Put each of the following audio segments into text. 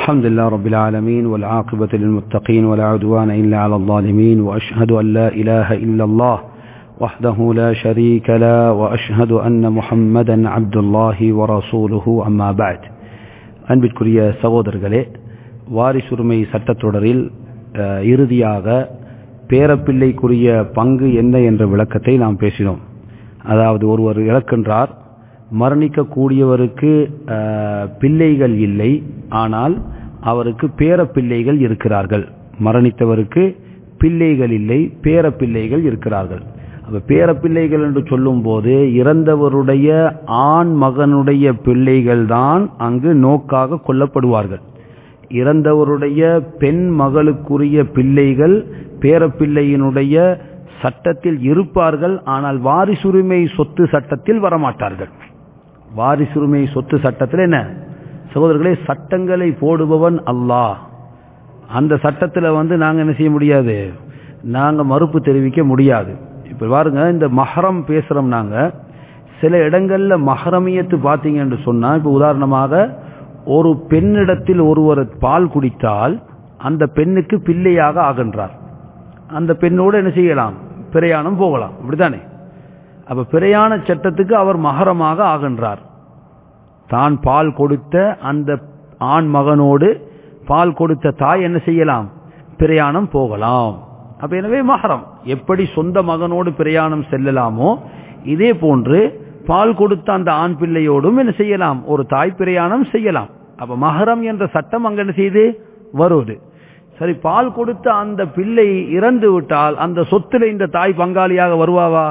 الحمد لله رب العالمين والعاقبة للمتقين ولا عدوان إلا على الظالمين وأشهد أن لا إله إلا الله وحده لا شريك له وأشهد أن محمدا عبد الله ورسوله أما بعد அன்பிற்குரிய சகோதரர்களே வாரிசுரிமை சட்டத்தொடரில் அஹ், இறுதியாக பேரப்பிள்ளைக்குரிய பங்கு என்ன என்ற விளக்கத்தை நாம் பேசினோம் அதாவது ஒருவர் இழக்கின்றார் மரணிக்கக்கூடியவருக்கு அஹ், பிள்ளைகள் இல்லை ஆனால் அவருக்கு பேரப்பிள்ளைகள் இருக்கிறார்கள் மரணித்தவருக்கு பிள்ளைகள் இல்லை பேரப்பிள்ளைகள் இருக்கிறார்கள் அப்ப பேரப்பிள்ளைகள் என்று சொல்லும்போது இறந்தவருடைய ஆண் மகனுடைய பிள்ளைகள் தான் அங்கு நோக்காக கொல்லப்படுவார்கள் இறந்தவருடைய பெண் மகளுக்குரிய பிள்ளைகள் பேரப்பிள்ளையினுடைய சட்டத்தில் இருப்பார்கள் ஆனால் வாரிசுரிமை சொத்து சட்டத்தில் வரமாட்டார்கள் வாரிசுரிமை சொத்து சட்டத்தில் என்ன சகோதரர்களே சட்டங்களை போடுபவன் அல்லாஹ் அந்த சட்டத்தில் வந்து நாங்கள் என்ன செய்ய முடியாது நாங்கள் மறுப்பு தெரிவிக்க முடியாது இப்போ பாருங்க இந்த மஹரம் பேசுகிறோம் நாங்கள் சில இடங்கள்ல மஹரமியத்து பார்த்தீங்கன்னு சொன்னால் இப்போ உதாரணமாக ஒரு பெண்ணிடத்தில் ஒருவர் பால் குடித்தால் அந்த பெண்ணுக்கு பிள்ளையாக ஆகின்றார் அந்த பெண்ணோடு என்ன செய்யலாம் பிரயாணம் போகலாம் அப்படித்தானே அப்ப பிரயாண சட்டத்துக்கு அவர் மகரமாக ஆகின்றார் தான் பால் கொடுத்த அந்த ஆண் மகனோடு பால் கொடுத்த தாய் என்ன செய்யலாம் பிரயாணம் போகலாம் அப்ப எனவே மகரம் எப்படி சொந்த மகனோடு பிரயாணம் செல்லலாமோ இதே போன்று பால் கொடுத்த அந்த ஆண் பிள்ளையோடும் என்ன செய்யலாம் ஒரு தாய் பிரயாணம் செய்யலாம் அப்ப மகரம் என்ற சட்டம் அங்க என்ன செய்து வருவது சரி பால் கொடுத்த அந்த பிள்ளை இறந்து விட்டால் அந்த சொத்துல இந்த தாய் பங்காளியாக வருவாவா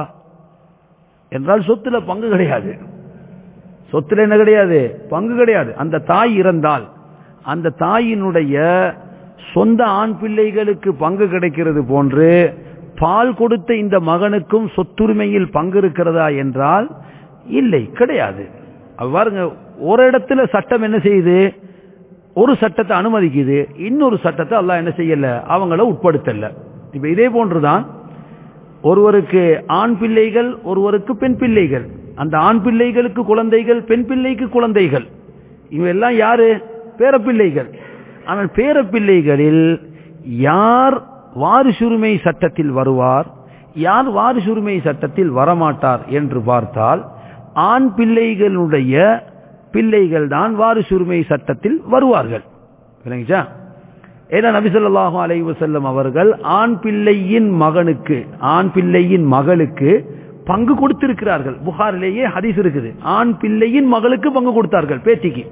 என்றால் சொத்துல பங்கு கிடையாது சொத்துல என்ன கிடையாது பங்கு கிடையாது அந்த தாய் இறந்தால் அந்த தாயினுடைய சொந்த ஆண் பிள்ளைகளுக்கு பங்கு கிடைக்கிறது போன்று பால் கொடுத்த இந்த மகனுக்கும் சொத்துரிமையில் பங்கு இருக்கிறதா என்றால் இல்லை கிடையாது அப்ப பாருங்க ஒரு இடத்துல சட்டம் என்ன செய்யுது ஒரு சட்டத்தை அனுமதிக்குது இன்னொரு சட்டத்தை அல்லாஹ் என்ன செய்யல அவங்கள உட்படுத்தல இப்ப இதே போன்றுதான் ஒருவருக்கு ஆண் பிள்ளைகள் ஒருவருக்கு பெண் பிள்ளைகள் அந்த ஆண் பிள்ளைகளுக்கு குழந்தைகள் பெண் பிள்ளைக்கு குழந்தைகள் இவெல்லாம் யாரு பேரப்பிள்ளைகள் ஆனால் பேரப்பிள்ளைகளில் யார் வாரிசுரிமை சட்டத்தில் வருவார் யார் வாரிசுரிமை சட்டத்தில் வரமாட்டார் என்று பார்த்தால் ஆண் பிள்ளைகளுடைய பிள்ளைகள் தான் வாரிசுரிமை சட்டத்தில் வருவார்கள் விளங்கிச்சா ஏன்னா நபிசல்லாஹு அலைஹி வஸல்லம் அவர்கள் ஆண் பிள்ளையின் மகனுக்கு ஆண் பிள்ளையின் மகளுக்கு பங்கு கொடுத்திருக்கிறார்கள் புகாரிலேயே ஹதீஸ் இருக்குது ஆண் பிள்ளையின் மகளுக்கு பங்கு கொடுத்தார்கள் பேத்திக்கு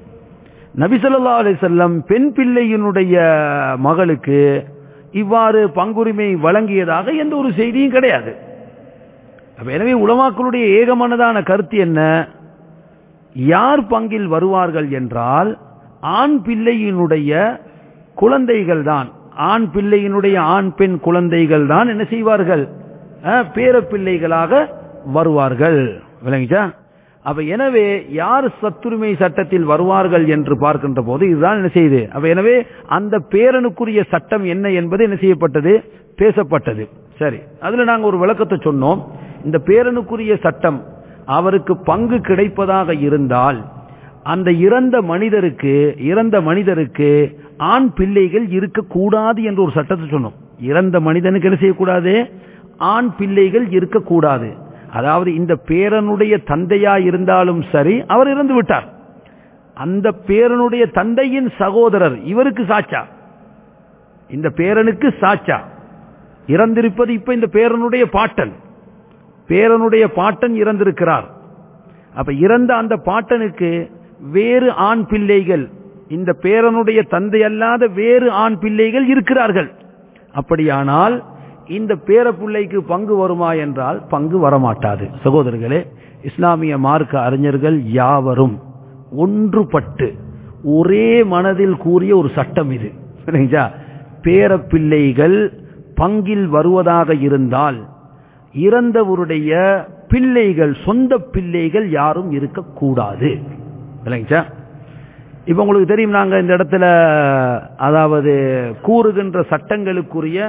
நபிசல்லா அலி செல்லம் பெண் பிள்ளையினுடைய மகளுக்கு இவ்வாறு பங்குரிமை வழங்கியதாக எந்த ஒரு செய்தியும் கிடையாது அப்ப எனவே உலமாக்களுடைய ஏகமனதான கருத்து என்ன யார் பங்கில் வருவார்கள் என்றால் ஆண் பிள்ளையினுடைய குழந்தைகள் தான் ஆண் பிள்ளையினுடைய ஆண் பெண் குழந்தைகள் தான் என்ன செய்வார்கள் அஹ், பேரப்பிள்ளைகளாக வருவார்கள் விளங்கிச்சா அப்ப எனவே யார் சத்துரிமை சட்டத்தில் வருவார்கள் என்று பார்க்கின்ற போது இதுதான் என்ன செய்யுது அப்ப எனவே அந்த பேரனுக்குரிய சட்டம் என்ன என்பது என்ன செய்யப்பட்டது பேசப்பட்டது சரி அதுல நாங்க ஒரு விளக்கத்தை சொன்னோம் இந்த பேரனுக்குரிய சட்டம் அவருக்கு பங்கு கிடைப்பதாக இருந்தால் அந்த இறந்த மனிதருக்கு இறந்த மனிதருக்கு ஆண் பிள்ளைகள் இருக்கக்கூடாது என்று ஒரு சட்டத்தை சொன்னோம் இறந்த மனிதனுக்கு என்ன செய்யக்கூடாது ஆண் பிள்ளைகள் இருக்கக்கூடாது அதாவது இந்த பேரனுடைய தந்தையா இருந்தாலும் சரி அவர் இறந்து விட்டார் அந்த பேரனுடைய தந்தையின் சகோதரர் இவருக்கு சாச்சா இந்த பேரனுக்கு சாச்சா இறந்திருப்பது இப்ப இந்த பேரனுடைய பாட்டன் பேரனுடைய பாட்டன் இறந்திருக்கிறார் அப்ப இறந்த அந்த பாட்டனுக்கு வேறு ஆண் பிள்ளைகள் இந்த பேரனுடைய தந்தை அல்லாத வேறு ஆண் பிள்ளைகள் இருக்கிறார்கள் அப்படியானால் இந்த பேரப்பிள்ளைக்கு பங்கு வருமா என்றால் பங்கு வரமாட்டாது சகோதரர்களே இஸ்லாமிய மார்க்க அறிஞர்கள் யாவரும் ஒன்றுபட்டு ஒரே மனதில் கூறிய ஒரு சட்டம் இது சரிங்களா பேரப்பிள்ளைகள் பங்கில் வருவதாக இருந்தால் இறந்தவருடைய பிள்ளைகள் சொந்த பிள்ளைகள் யாரும் இருக்கக்கூடாது இல்லைங்களா இப்ப உங்களுக்கு தெரியும் நாங்க இந்த இடத்துல அதாவது கூறுகின்ற சட்டங்களுக்குரிய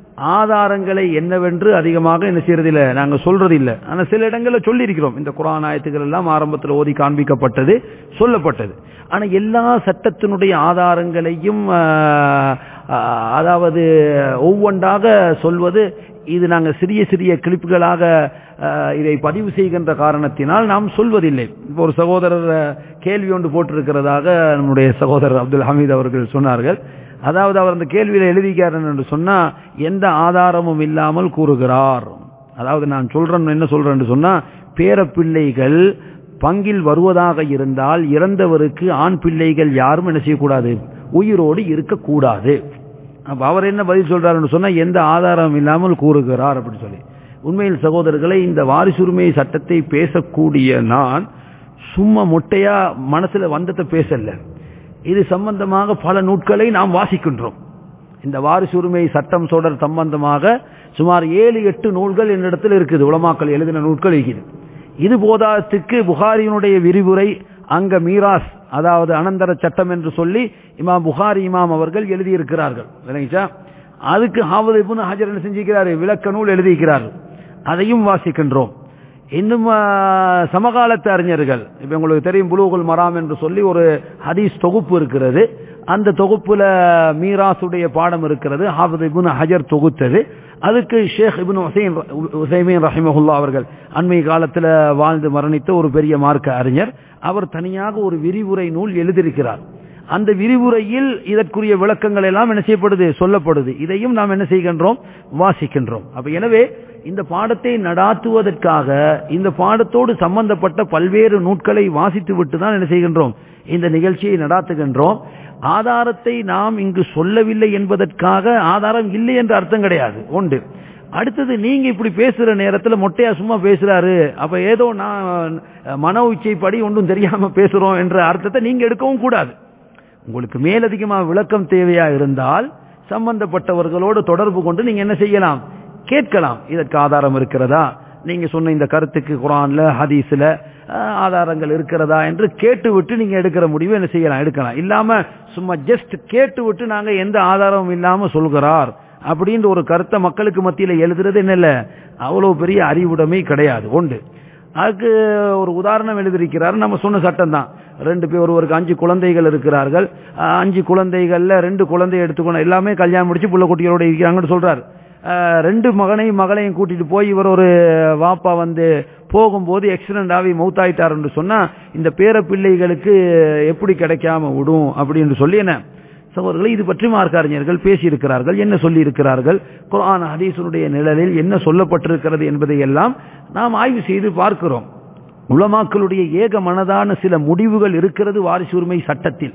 ஆதாரங்களை என்னவென்று அதிகமாக என்ன செய்யறதில்லை நாங்க சொல்றதில்லை ஆனா சில இடங்களில் சொல்லியிருக்கிறோம் இந்த குரான் ஆயத்துக்கள் எல்லாம் ஆரம்பத்தில் ஓதி காண்பிக்கப்பட்டது சொல்லப்பட்டது ஆனா எல்லா சட்டத்தினுடைய ஆதாரங்களையும் ஆஹ், ஆஹ், அதாவது ஒவ்வொன்றாக சொல்வது இது நாங்கள் சிறிய சிறிய கிளிப்புகளாக ஆஹ், இதை பதிவு செய்கின்ற காரணத்தினால் நாம் சொல்வதில்லை இப்போ ஒரு சகோதரர் ஆஹ், கேள்வி ஒன்று போட்டிருக்கிறதாக நம்முடைய சகோதரர் அப்துல் ஹமீத் அவர்கள் சொன்னார்கள் அதாவது அவர் அந்த கேள்வியில எழுதிக்காரன் என்று சொன்னா எந்த ஆதாரமும் இல்லாமல் கூறுகிறார் அதாவது நான் சொல்றேன் என்ன சொல்றேன் சொன்னா பேரப்பிள்ளைகள் பங்கில் வருவதாக இருந்தால் இறந்தவருக்கு ஆண் பிள்ளைகள் யாரும் என்ன செய்யக்கூடாது உயிரோடு இருக்கக்கூடாது அப்ப அவர் என்ன பதில் சொல்றாருன்னு சொன்னா எந்த ஆதாரம் இல்லாமல் கூறுகிறார் அப்படின்னு சொல்லி உண்மையில் சகோதரர்களை இந்த வாரிசுரிமை சட்டத்தை பேசக்கூடிய நான் சும்மா மொட்டையா மனசுல வந்ததை பேசல இது சம்பந்தமாக பல நூட்களை நாம் வாசிக்கின்றோம் இந்த வாரிசு உரிமை சட்டம் தொடர் சம்பந்தமாக சுமார் ஏழு எட்டு நூல்கள் என்னிடத்தில் இருக்குது உலமாக்கள் எழுதின நூல்கள் இருக்குது இது போதாத்துக்கு புகாரியினுடைய விரிவுரை அங்க மீராஸ் அதாவது அனந்தர சட்டம் என்று சொல்லி இமாம் புகாரி இமாம் அவர்கள் எழுதியிருக்கிறார்கள் விளங்கிச்சா அதுக்கு ஹாவது இப்னு ஹஜர் என்ன செஞ்சிருக்கிறாரு விளக்க நூல் எழுதியிருக்கிறார்கள் அதையும் வாசிக்கின்றோம் இன்னும் ஆ, சமகாலத்து அறிஞர்கள் இப்ப உங்களுக்கு தெரியும் புலூகுல் மராம் என்று சொல்லி ஒரு ஹதீஸ் தொகுப்பு இருக்கிறது அந்த தொகுப்புல மீராசுடைய பாடம் இருக்கிறது ஹாஃபிஸ் இப்னு ஹஜர் தொகுத்தது அதுக்கு ஷேக் இப்னு ஹுசைன் உசைமீன் ரஹிமஹுல்லா அவர்கள் அண்மை காலத்துல வாழ்ந்து மரணித்த ஒரு பெரிய மார்க்க அறிஞர் அவர் தனியாக ஒரு விரிவுரை நூல் எழுதியிருக்கிறார் அந்த விரிவுரையில் இதற்குரிய விளக்கங்கள் எல்லாம் என்ன செய்யப்படுது சொல்லப்படுது இதையும் நாம் என்ன செய்கின்றோம் வாசிக்கின்றோம் அப்ப எனவே இந்த பாடத்தை நடாத்துவதற்காக இந்த பாடத்தோடு சம்பந்தப்பட்ட பல்வேறு நூட்களை வாசித்து விட்டு தான் என்ன செய்கின்றோம் இந்த நிகழ்ச்சியை நடாத்துகின்றோம் ஆதாரத்தை நாம் இங்கு சொல்லவில்லை என்பதற்காக ஆதாரம் இல்லை என்ற அர்த்தம் கிடையாது உண்டு அடுத்தது நீங்க இப்படி பேசுற நேரத்துல மொட்டையா சும்மா பேசுறாரு அப்ப ஏதோ நான் மன உச்சைப்படி ஒன்றும் தெரியாம பேசுறோம் என்ற அர்த்தத்தை நீங்க எடுக்கவும் கூடாது உங்களுக்கு மேலதிகமாக விளக்கம் தேவையா இருந்தால் சம்பந்தப்பட்டவர்களோடு தொடர்பு கொண்டு நீங்க என்ன செய்யலாம் கேட்கலாம் இதற்கு ஆதாரம் இருக்கிறதா நீங்க சொன்ன இந்த கருத்துக்கு குரான்ல ஹதீஸ்ல அஹ், ஆதாரங்கள் இருக்கிறதா என்று கேட்டு விட்டு நீங்க எடுக்கிற முடிவு என்ன செய்யலாம் எடுக்கலாம் இல்லாம சும்மா ஜஸ்ட் கேட்டு விட்டு நாங்க எந்த ஆதாரமும் இல்லாம சொல்கிறார் அப்படின்ற ஒரு கருத்தை மக்களுக்கு மத்தியில எழுதுறது என்ன இல்ல அவ்வளவு பெரிய அறிவுடைமை கிடையாது உண்டு அதுக்கு ஒரு உதாரணம் எழுதியிருக்கிறார் நம்ம சொன்ன சட்டம் தான் ரெண்டு பேர் ஒருவருக்கு அஞ்சு குழந்தைகள் இருக்கிறார்கள் அஹ் அஞ்சு குழந்தைகள்ல ரெண்டு குழந்தையை எடுத்துக்கணும் எல்லாமே கல்யாணம் முடிச்சு புள்ள குட்டிகளோட இருக்கிறாங்கன்னு சொல்றாரு அஹ் ரெண்டு மகனையும் மகளையும் கூட்டிட்டு போய் இவர் ஒரு வாப்பா வந்து போகும்போது ஆக்சிடென்ட் ஆகி மௌத்தாயிட்டாருன்னு சொன்னா இந்த பேர பிள்ளைகளுக்கு எப்படி கிடைக்காம விடும் அப்படின்னு சொல்லி என்ன சகோதரர்களை இது பற்றி மார்க்கறிஞர்கள் பேசியிருக்கிறார்கள் என்ன சொல்லி இருக்கிறார்கள் குர்ஆன் ஹதீஸனுடைய நிழலில் என்ன சொல்லப்பட்டிருக்கிறது என்பதை எல்லாம் நாம் ஆய்வு செய்து பார்க்கிறோம் உலமாக்களுடைய ஏக மனதான சில முடிவுகள் இருக்கிறது வாரிசு உரிமை சட்டத்தில்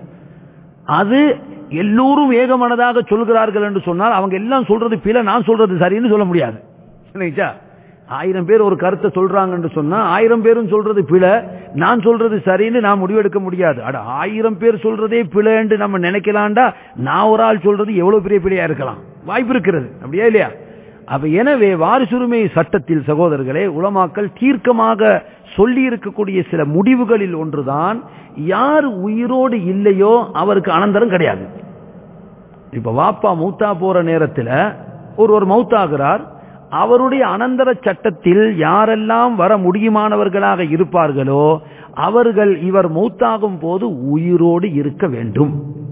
அது எல்லோரும் ஏகமனதாக சொல்கிறார்கள் என்று சொன்னால் அவங்க எல்லாம் சொல்றது பிழை நான் சொல்றது சரின்னு சொல்ல முடியாது இல்லைங்களா ஆயிரம் பேர் ஒரு கருத்தை சொல்றாங்க என்று சொன்னா ஆயிரம் பேரும் சொல்றது பிழை நான் சொல்றது சரின்னு நான் முடிவெடுக்க முடியாது அட ஆயிரம் பேர் சொல்றதே பிழைன்னு நம்ம நினைக்கலாம்டா நான் ஒரு ஆள் சொல்றது எவ்வளவு பெரிய பிழையா இருக்கலாம் வாய்ப்பு இருக்கிறது அப்படியா இல்லையா அப்ப எனவே வாரிசுரிமை சட்டத்தில் சகோதரர்களே உலமாக்கள் தீர்க்கமாக சொல்லி இருக்கக்கூடிய சில முடிவுகளில் ஒன்றுதான் யார் உயிரோடு இல்லையோ அவருக்கு அனந்தரம் கிடையாது இப்ப வாப்பா மௌத்தா போற நேரத்தில் ஒருவர் மௌத்தாகிறார் அவருடைய அனந்தர சட்டத்தில் யாரெல்லாம் வர முடியுமானவர்களாக இருப்பார்களோ அவர்கள் இவர் மௌத்தாகும் போது உயிரோடு இருக்க வேண்டும்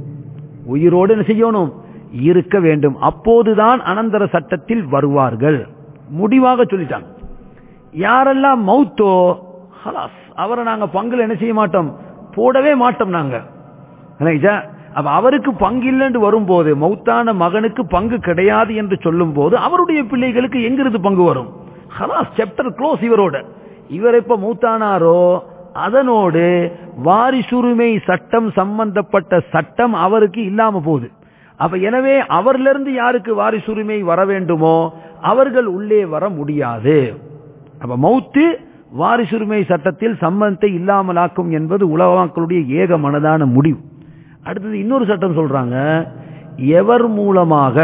உயிரோடு என்ன செய்யணும் இருக்க வேண்டும் அப்போதுதான் அனந்தர சட்டத்தில் வருவார்கள் முடிவாக சொல்லிட்டாங்க யாரெல்லாம் மௌத்தோ ஹலாஸ் அவரை நாங்க பங்குல என்ன செய்ய மாட்டோம் போடவே மாட்டோம் நாங்க இல்லைங்களா? அப்ப அவருக்கு பங்கு இல்லைன்னு வரும்போது மௌத்தான மகனுக்கு பங்கு கிடையாது என்று சொல்லும் போது அவருடைய பிள்ளைகளுக்கு எங்கிருந்து பங்கு வரும் ஹலாஸ் சாப்டர் க்ளோஸ் இவரோட இவர் எப்ப மௌத்தானாரோ அதனோடு வாரிசுரிமை சட்டம் சம்பந்தப்பட்ட சட்டம் அவருக்கு இல்லாம போகுது அப்ப எனவே அவரிலிருந்து யாருக்கு வாரிசுரிமை வர வேண்டுமோ அவர்கள் உள்ளே வர முடியாது அப்ப மௌத்து வாரிசுரிமை சட்டத்தில் சம்பந்தத்தை இல்லாமலாக்கும் என்பது உலகங்களுடைய ஏக மனதான முடிவு அடுத்தது இன்னொரு சட்டம் சொல்றாங்க எவர் மூலமாக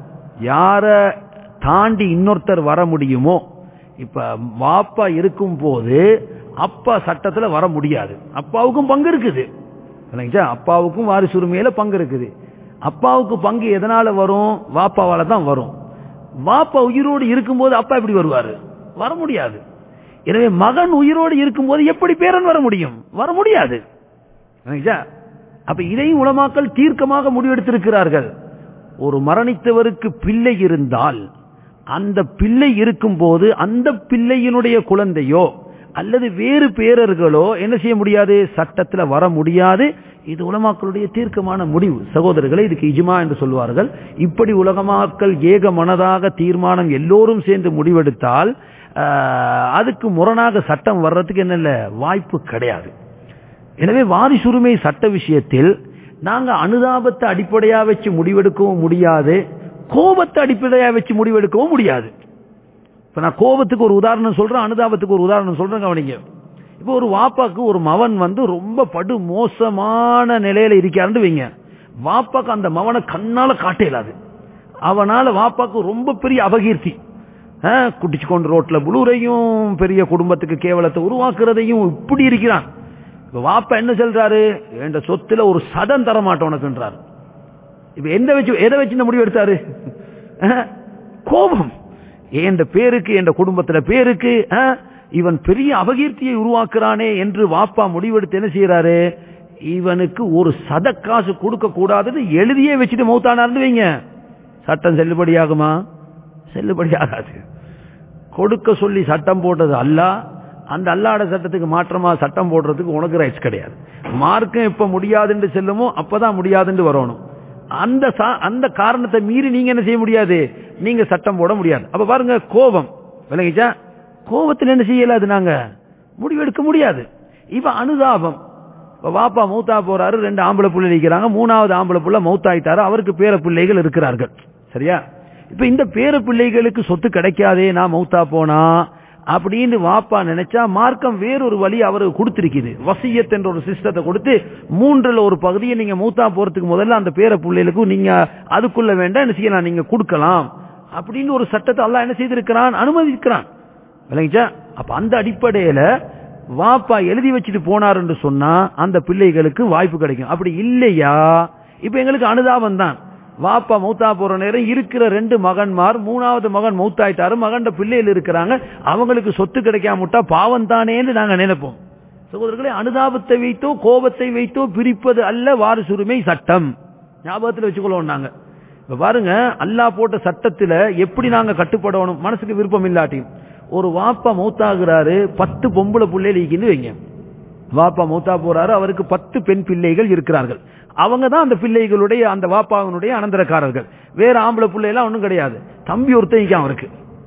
யார தாண்டி இன்னொருத்தர் வர முடியுமோ இப்ப வாப்பா இருக்கும் போது அப்பா சட்டத்துல வர முடியாது அப்பாவுக்கும் பங்கு இருக்குது இல்லைங்களா அப்பாவுக்கும் வாரிசுரிமையில பங்கு இருக்குது அப்பாவுக்கு பங்கு எதனால வரும் வாப்பாவால தான் வரும் பாப்பா உயிரோடு இருக்கும்போது அப்பா எப்படி வருவாரு வர முடியாது எனவே மகன் உயிரோடு இருக்கும்போது எப்படி பேரன் வர முடியும் வர முடியாது சரிங்களா? அப்ப இதையும் உலமாக்கள் தீர்க்கமாக முடிவெடுத்திருக்கிறார்கள் ஒரு மரணித்தவருக்கு பிள்ளை இருந்தால் அந்த பிள்ளை இருக்கும்போது அந்த பிள்ளையினுடைய குழந்தையோ அல்லது வேறு பேரர்களோ என்ன செய்ய முடியாது சட்டத்தில் வர முடியாது இது உலமாக்களுடைய தீர்க்கமான முடிவு சகோதரர்களை இதுக்கு இஜ்மா என்று சொல்வார்கள் இப்படி உலகமாக்கள் ஏக மனதாக தீர்மானம் எல்லோரும் சேர்ந்து முடிவெடுத்தால் ஆஹ், அதுக்கு முரணாக சட்டம் வர்றதுக்கு என்ன இல்ல வாய்ப்பு கிடையாது எனவே வாரிசுரிமை சட்ட விஷயத்தில் நாங்க அனுதாபத்தை அடிப்படையா வச்சு முடிவெடுக்கவும் முடியாது கோபத்தை அடிப்படையா வச்சு முடிவெடுக்கவும் முடியாது இப்ப நான் கோபத்துக்கு ஒரு உதாரணம் சொல்றேன் அனுதாபத்துக்கு ஒரு உதாரணம் சொல்றேன் கவனிங்க இப்போ ஒரு வாப்பாக்கு ஒரு மவன் வந்து ரொம்ப படு மோசமான நிலையில இருக்காருன்னு வைங்க வாப்பாக்கு அந்த மவனை கண்ணால காட்ட இயலாது அவனால வாப்பாக்கு ரொம்ப பெரிய அபகீர்த்தி ஆஹ், குடிச்சு கொண்டு ரோட்ல புழுரையும் பெரிய குடும்பத்துக்கு கேவலத்தை உருவாக்குறதையும் இப்படி இருக்கிறான் இப்ப வாப்பா என்ன சொல்றாரு என்ற சொத்துல ஒரு சதம் தர மாட்டோம் உனக்குன்றார் இப்ப எந்த வச்சு எதை வச்சு இந்த முடிவு எடுத்தாரு அஹ், கோபம் என்ற பேருக்கு என்ற குடும்பத்துல பேருக்கு அஹ், இவன் பெரிய அபகீர்த்தியை உருவாக்குறானே என்று வாப்பா முடிவெடுத்து என்ன செய்யறாரு இவனுக்கு ஒரு சத காசு கொடுக்க கூடாதுன்னு எழுதியே வச்சுட்டு மௌத்தானார்னு வைங்க சட்டம் செல்லுபடியாகுமா செல்லுபடியாகாது கொடுக்க சொல்லி சட்டம் போட்டது அல்ல அந்த அல்லாட சட்டத்துக்கு மாற்றமா சட்டம் போடுறதுக்கு உனக்கு ரைட்ஸ் கிடையாது மார்க்கம் எப்ப முடியாதுன்னு செல்லுமோ அப்பதான் முடியாதுன்னு வரணும் அந்த சா- அந்த காரணத்தை மீறி நீங்க என்ன செய்ய முடியாது நீங்க சட்டம் போட முடியாது அப்ப பாருங்க கோபம் விளங்கிச்சா கோபத்தில் என்ன செய்யலாது நாங்க முடிவெடுக்க முடியாது இப்ப அனுதாபம் இப்ப வாப்பா மௌத்தா போறாரு ரெண்டு ஆம்பளை புள்ளை இருக்கிறாங்க மூணாவது ஆம்பளை புள்ள மௌத்தாயிட்டாரு அவருக்கு பேர பிள்ளைகள் இருக்கிறார்கள் சரியா இப்ப இந்த பேர பிள்ளைகளுக்கு சொத்து கிடைக்காதே நான் மௌத்தா போனா அப்படின்னு வாப்பா நினைச்சா மார்க்கம் வேறொரு வழி அவருக்கு கொடுத்திருக்குது வசியத் என்ற ஒரு சிஸ்டத்தை கொடுத்து மூன்றுல ஒரு பகுதியை நீங்க மூத்தா போறதுக்கு முதல்ல அந்த பேர பிள்ளைகளுக்கு நீங்க அதுக்குள்ள வேண்டாம் என்ன செய்யலாம் நீங்க கொடுக்கலாம் அப்படின்னு ஒரு சட்டத்தை அல்லாஹ் என்ன செய்திருக்கிறான் அனுமதிக்கிறான் விளங்கிச்சா அப்ப அந்த அடிப்படையில வாப்பா எழுதி வச்சுட்டு போனாருன்னு சொன்னா அந்த பிள்ளைகளுக்கு வாய்ப்பு கிடைக்கும் அப்படி இல்லையா இப்ப எங்களுக்கு அனுதாபம் தான் வாப்பா மௌத்தா போற நேரம் இருக்கிற ரெண்டு மகன்மார் மூணாவது மகன் மௌத்தாயிட்டாரு மகன்ட பிள்ளைகள் இருக்கிறாங்க அவங்களுக்கு சொத்து கிடைக்காமட்டா பாவம் தானேன்னு நாங்க நினைப்போம் சகோதரர்களே அனுதாபத்தை வைத்தோ கோபத்தை வைத்தோ பிரிப்பது அல்ல வாரிசுரிமை சட்டம் ஞாபகத்தில் வச்சுக்கொள்வோம் நாங்க இப்ப பாருங்க அல்லாஹ் போட்ட சட்டத்துல எப்படி நாங்க கட்டுப்படணும் மனசுக்கு விருப்பம் இல்லாட்டியும் ஒரு வாப்பா மௌத்தாகிறாரு பத்து பொம்பளை பிள்ளைகள் இருக்குன்னு வைங்க வாப்பா மௌத்தா போறாரு அவருக்கு பத்து பெண் பிள்ளைகள் இருக்கிறார்கள் அவங்க தான் அந்த பிள்ளைகளுடைய அந்த வாப்பாவினுடைய அனந்தரக்காரர்கள் வேற ஆம்பளை பிள்ளைலாம் ஒன்றும் கிடையாது தம்பி ஒருத்தன் இருக்கான் அவருக்கு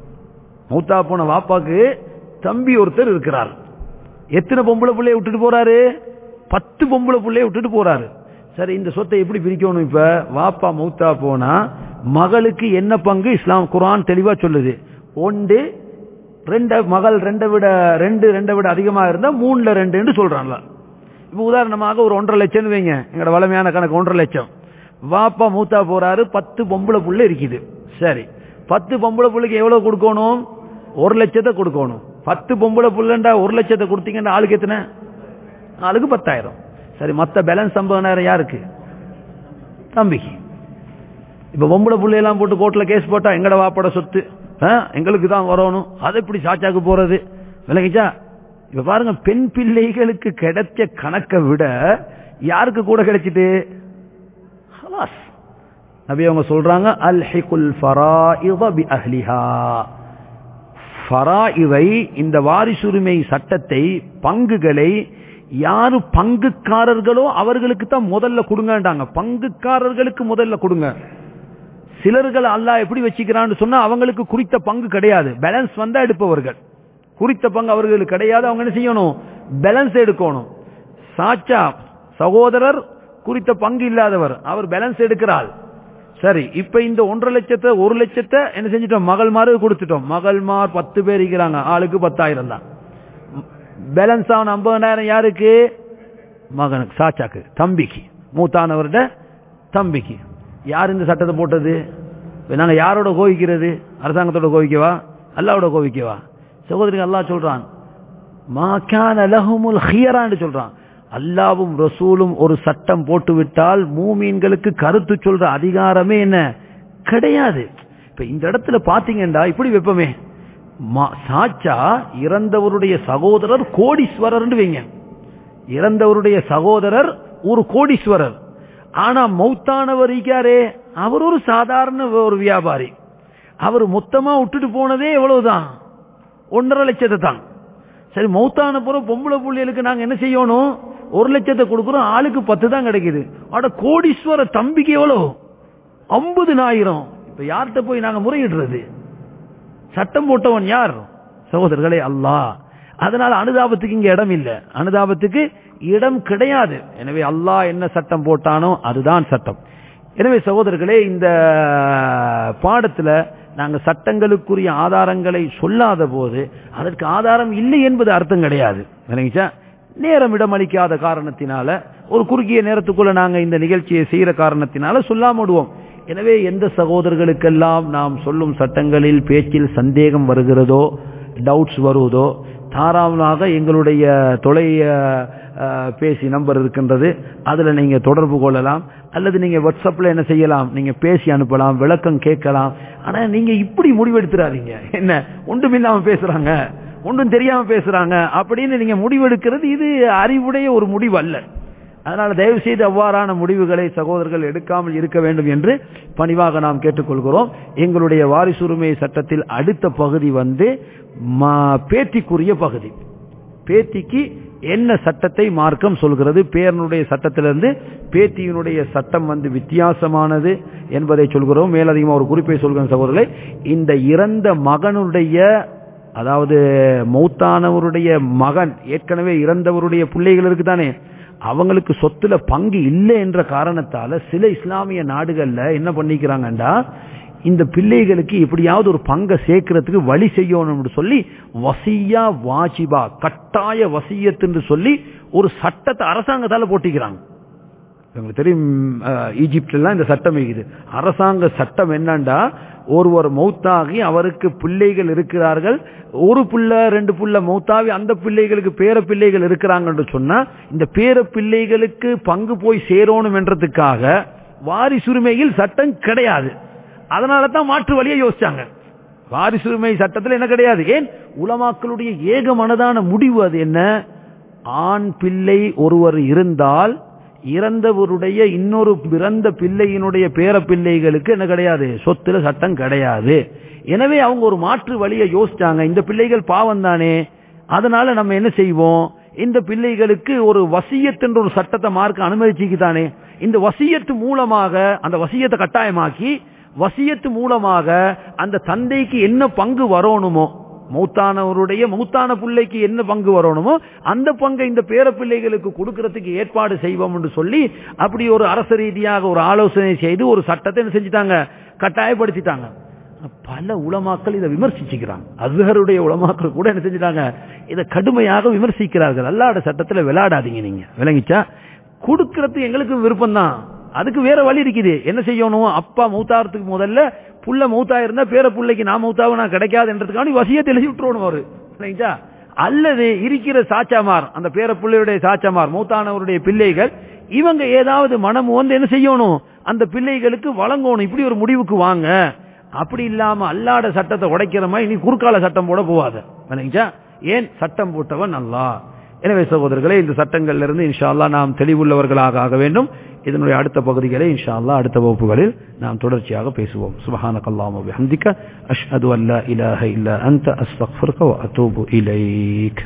மௌத்தா போன வாப்பாக்கு தம்பி ஒருத்தர் இருக்கிறார் எத்தனை பொம்பளை பிள்ளைய விட்டுட்டு போறாரு பத்து பொம்பளை பிள்ளைய விட்டுட்டு போறாரு சரி இந்த சொத்தை எப்படி பிரிக்கணும் இப்ப வாப்பா மௌத்தா போனா மகளுக்கு என்ன பங்கு இஸ்லாம் குர்ஆன் தெளிவா சொல்லுது ஒன்று ரெண்ட மகள் ரெண்டை விட ரெண்டு ரெண்டை விட அதிகமா இருந்தா மூணுல ரெண்டுன்னு சொல்றான்ல இப்ப உதாரணமாக ஒரு ஒன்றரை லட்சம் வைங்க எங்களோட வளமையான கணக்கு ஒன்றரை லட்சம் வாப்பா மூத்தா போறாரு பத்து பொம்பளை புள்ள இருக்குது சரி பத்து பொம்பளை புள்ளைக்கு எவ்வளவு கொடுக்கணும் ஒரு லட்சத்தை கொடுக்கணும் பத்து பொம்பளை புள்ளண்டா ஒரு லட்சத்தை கொடுத்தீங்கன்னா ஆளுக்கு எத்தனை ஆளுக்கு பத்தாயிரம் சரி மத்த பேலன்ஸ் ஐம்பதாயிரம் யாருக்கு தம்பிக்கு இப்ப பொம்பளை புள்ளையெல்லாம் போட்டு கோர்ட்ல கேஸ் போட்டா எங்கட வாப்பட சொத்து ஆ, எங்களுக்கு தான் வரணும் அதை எப்படி சாச்சாக்கு போறது விளங்கிச்சா இப்ப பாருங்க பெண் பிள்ளைகளுக்கு கிடைச்ச கணக்கை விட யாருக்கு கூட கிடைச்சிட்டு ஹலாஸ் நபி அவங்க சொல்றாங்க அல்ஹிகுல் ஃபராயித பி அஹ்லிஹா ஃபராயிதை இந்த வாரிசுரிமை சட்டத்தை பங்குகளை யாரு பங்குக்காரர்களோ அவர்களுக்கு தான் முதல்ல கொடுங்கன்றாங்க பங்குக்காரர்களுக்கு முதல்ல கொடுங்க சிலர்கள் அல்லாஹ் எப்படி வச்சுக்கிறான்னு சொன்னா அவங்களுக்கு குறித்த பங்கு கிடையாது பேலன்ஸ் வந்தா எடுப்பவர்கள் குறித்த பங்கு அவர்களுக்கு கிடையாது அவங்க என்ன செய்யணும் பேலன்ஸ் எடுக்கணும் சாச்சா சகோதரர் குறித்த பங்கு இல்லாதவர் அவர் பேலன்ஸ் எடுக்கிறாள் சரி இப்ப இந்த ஒன்றரை லட்சத்தை ஒரு லட்சத்தை என்ன செஞ்சிட்டோம் மகள் மாறு கொடுத்துட்டோம் மகள் மார் பத்து பேர் இருக்கிறாங்க ஆளுக்கு பத்தாயிரம் தான் பேலன்ஸ் ஆன ஐம்பதாயிரம் யாருக்கு மகனுக்கு சாச்சாக்கு தம்பிக்கு மூத்தானவர்கிட்ட தம்பிக்கு யார் இந்த சட்டத்தை போட்டது இப்ப நாங்க யாரோட கோவிக்கிறது அரசாங்கத்தோட கோவிக்கவா அல்லாவோட கோவிக்கவா சகோதரி அல்லாஹ் சொல்றான் மாக்கான லஹுமுல் ஹியரான்னு சொல்றான் அல்லாவும் ரசூலும் ஒரு சட்டம் போட்டு விட்டால் மூமீன்களுக்கு கருத்து சொல்ற அதிகாரமே என்ன கிடையாது இப்ப இந்த இடத்துல பாத்தீங்கன்னா இப்படி வைப்போமே மா- சாச்சா இறந்தவருடைய சகோதரர் கோடீஸ்வரர்னு வைங்க இறந்தவருடைய சகோதரர் ஒரு கோடீஸ்வரர் ஆனா மௌத்தானவர் இருக்காரே அவர் ஒரு சாதாரண ஒரு வியாபாரி அவர் மொத்தமா விட்டுட்டு போனதே எவ்வளவுதான் ஒன்றரை லட்சத்தை தான் சரி மௌத்தான பிறகு பொம்பளை புள்ளிகளுக்கு நாங்க என்ன செய்யணும் ஒரு லட்சத்தை கொடுக்குறோம் ஆளுக்கு பத்து தான் கிடைக்குது ஆனா கோடீஸ்வர தம்பிக்கு எவ்வளவு ஐம்பதுனாயிரம் இப்ப யார்கிட்ட போய் நாங்க முறையிடுறது சட்டம் போட்டவன் யார் சகோதரர்களே அல்லாஹ் அதனால அனுதாபத்துக்கு இங்க இடம் இல்ல அனுதாபத்துக்கு இடம் கிடையாது எனவே அல்லாஹ் என்ன சட்டம் போட்டானோ அதுதான் சட்டம் எனவே சகோதரர்களே இந்த பாடத்துல நாங்க சட்டங்களுக்குரிய ஆதாரங்களை சொல்லாத போது அதற்கு ஆதாரம் இல்லை என்பது அர்த்தம் கிடையாது விளங்கிச்சா நேரம் இடமளிக்காத காரணத்தினால ஒரு குறுகிய நேரத்துக்குள்ள நாங்க இந்த நிகழ்ச்சியை செய்யற காரணத்தினால சொல்லாம விடுவோம் எனவே எந்த சகோதரர்களுக்கெல்லாம் நாம் சொல்லும் சட்டங்களில் பேச்சில் சந்தேகம் வருகிறதோ டவுட்ஸ் வருவதோ தாராளமாக எங்களுடைய தொலை அஹ், பேசி நம்பர் இருக்கின்றது அதுல நீங்க தொடர்பு கொள்ளலாம் அல்லது நீங்க வாட்ஸ்அப்ல என்ன செய்யலாம் நீங்க பேசி அனுப்பலாம் விளக்கம் கேட்கலாம் ஆனா நீங்க இப்படி முடிவெடுத்துறாதீங்க என்ன ஒன்றுமில்லாம பேசுறாங்க ஒன்றும் தெரியாம பேசுறாங்க அப்படின்னு நீங்க முடிவெடுக்கிறது இது அறிவுடைய ஒரு முடிவு அல்ல அதனால தயவு செய்து அவ்வாறான முடிவுகளை சகோதரர்கள் எடுக்காமல் இருக்க வேண்டும் என்று பணிவாக நாம் கேட்டுக்கொள்கிறோம் எங்களுடைய வாரிசுரிமை சட்டத்தில் அடுத்த பகுதி வந்து ம- பேத்திக்குரிய பகுதி பேத்திக்கு என்ன சட்டத்தை மார்க்கம் சொல்கிறது பேரனுடைய சட்டத்திலிருந்து பேத்தியினுடைய சட்டம் வந்து வித்தியாசமானது என்பதை சொல்கிறோம் மேலதிகமாக ஒரு குறிப்பை சொல்கிறோம் சகோதரர்களே இந்த இறந்த மகனுடைய அதாவது மௌத்தானவருடைய மகன் ஏற்கனவே இறந்தவருடைய பிள்ளைகள் இருக்குதானே அவங்களுக்கு சொத்துல பங்கு இல்லை என்ற காரணத்தால சில இஸ்லாமிய நாடுகள்ல என்ன பண்ணிக்கிறாங்கண்டா இந்த பிள்ளைகளுக்கு எப்படியாவது ஒரு பங்கை சேர்க்கறதுக்கு வழி செய்யணும்னு சொல்லி வசியா வாஜிபா கட்டாய வசியத்து சொல்லி ஒரு சட்டத்தை அரசாங்கத்தால போட்டிக்கிறாங்க உங்களுக்கு தெரியும் அஹ், ஈஜிப்ட்ல இந்த சட்டம் இருக்குது அரசாங்க சட்டம் என்னண்டா ஒருவர் மௌத்தாகி அவருக்கு பிள்ளைகள் இருக்கிறார்கள் ஒரு புள்ள ரெண்டு புள்ள மௌத்தாகி அந்த பிள்ளைகளுக்கு பேர பிள்ளைகள் இருக்கிறாங்கன்னு சொன்னா இந்த பேர பிள்ளைகளுக்கு பங்கு போய் சேரணும் என்றதுக்காக வாரிசுரிமையில் சட்டம் கிடையாது அதனால தான் மாற்று வழியை யோசிச்சாங்க வாரிசுரிமை சட்டத்தில் என்ன கிடையாது ஏன் உலமாக்களுடைய ஏக மனதான முடிவு அது என்ன ஆண் பிள்ளை ஒருவர் இருந்தால் இறந்தவருடைய இன்னொரு பிறந்த பிள்ளையினுடைய பேர பிள்ளைகளுக்கு என்ன கிடையாது சொத்துல சட்டம் கிடையாது எனவே அவங்க ஒரு மாற்று வழியை யோசிச்சாங்க இந்த பிள்ளைகள் பாவம் தானே அதனால நம்ம என்ன செய்வோம் இந்த பிள்ளைகளுக்கு ஒரு வசியத் என்ற ஒரு சட்டத்தை மார்க்க அனுமதிச்சுக்குதானே இந்த வசியத்து மூலமாக அந்த வசியத்தை கட்டாயமாக்கி வசியத்து மூலமாக அந்த தந்தைக்கு என்ன பங்கு வரணுமோ மௌத்தானவருடைய மௌத்தான பிள்ளைக்கு என்ன பங்கு வரணுமோ அந்த பங்கை இந்த பேர பிள்ளைகளுக்கு கொடுக்கறதுக்கு ஏற்பாடு செய்வோம் என்று சொல்லி அப்படி ஒரு அரச ரீதியாக ஒரு ஆலோசனை செய்து ஒரு சட்டத்தை என்ன செஞ்சுட்டாங்க கட்டாயப்படுத்திட்டாங்க பல உலமாக்கள் இதை விமர்சிச்சுக்கிறாங்க அஸ்ஹருடைய உலமாக்கள் கூட என்ன செஞ்சுட்டாங்க இதை கடுமையாக விமர்சிக்கிறார்கள் அல்லாட சட்டத்துல விளையாடாதீங்க நீங்க விளங்கிச்சா கொடுக்கறது எங்களுக்கு விருப்பம் தான் அதுக்கு வேற வழி இருக்குது என்ன செய்யணும் அப்பா மௌத்தாகிறதுக்கு முதல்ல புள்ள மௌத்தா இருந்தா பேர புள்ளைக்கு நான் மௌத்தாவும் நான் கிடைக்காதுன்றதுக்காண்டி வசியத்தை எழுதி விட்டுருவோம் அவரு சரிங்களா அல்லது இருக்கிற சாச்சாமார் அந்த பேர பிள்ளையுடைய சாச்சாமார் மூத்தானவருடைய பிள்ளைகள் இவங்க ஏதாவது மனம் வந்து என்ன செய்யணும் அந்த பிள்ளைகளுக்கு வழங்கணும் இப்படி ஒரு முடிவுக்கு வாங்க அப்படி இல்லாம அல்லாட சட்டத்தை உடைக்கிற மாதிரி நீ குறுக்கால சட்டம் போட போவாத விளங்கிச்சா ஏன் சட்டம் போட்டவன் அல்லா எனவே சகோதரர்களே இந்த சட்டங்கள்ல இருந்து இன்ஷா அல்லாஹ் நாம் தெளிவுள்ளவர்களாக ஆக வேண்டும் இதனுடைய அடுத்த பகுதிகளை இன்ஷா அல்லாஹ் அடுத்த வகுப்புகளில் நாம் தொடர்ச்சியாக பேசுவோம் சுபஹானக அல்லாஹும்ம வபிஹம்திக அஷ்ஹது அல்லா இலாஹ இல்லா அன்த அஸ்தக்ஃபிருக வ அத்தூபு இலைக்